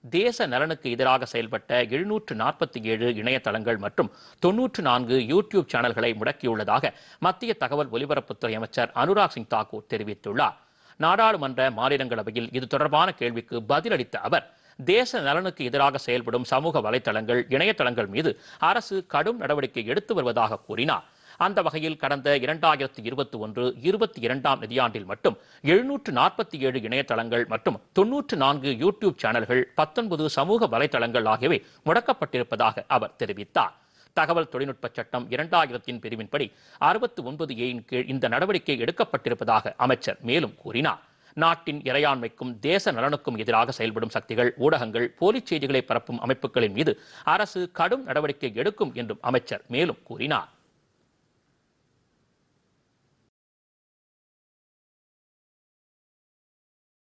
தேச நலனுக்கு எதிராக செயல்பட்ட எழுநூற்று நாற்பத்தி ஏழு இணையதளங்கள் மற்றும் தொன்னூற்று நான்கு யூடியூப் சேனல்களை முடக்கியுள்ளதாக மத்திய தகவல் ஒலிபரப்புத்துறை அமைச்சர் அனுராக் சிங் தாக்கூர் தெரிவித்துள்ளார் நாடாளுமன்ற மாநிலங்களவையில் இது தொடர்பான கேள்விக்கு பதிலளித்த அவர் தேச நலனுக்கு எதிராக செயல்படும் சமூக வலைத்தளங்கள் இணையதளங்கள் மீது அரசு கடும் நடவடிக்கை எடுத்து வருவதாக கூறினார் அந்த வகையில் கடந்த இரண்டாயிரத்தி இருபத்தி ஒன்று இருபத்தி இரண்டாம் நிதியாண்டில் மட்டும் எழுநூற்று நாற்பத்தி ஏழு இணையதளங்கள் மற்றும் தொன்னூற்று நான்கு யூடியூப் சேனல்கள் பத்தொன்பது சமூக வலைத்தளங்கள் ஆகியவை முடக்கப்பட்டிருப்பதாக அவர் தெரிவித்தார் தகவல் தொழில்நுட்ப சட்டம் இரண்டாயிரத்தின் பிரிவின்படி அறுபத்தி ஒன்பது ஏயின் கீழ் இந்த நடவடிக்கை எடுக்கப்பட்டிருப்பதாக அமைச்சர் மேலும் கூறினார் நாட்டின் இறையாண்மைக்கும் தேச நலனுக்கும் எதிராக செயல்படும் சக்திகள் ஊடகங்கள் போலிச் செய்திகளை பரப்பும் அமைப்புகளின் மீது அரசு கடும் நடவடிக்கை எடுக்கும் என்றும் அமைச்சர் மேலும் கூறினார்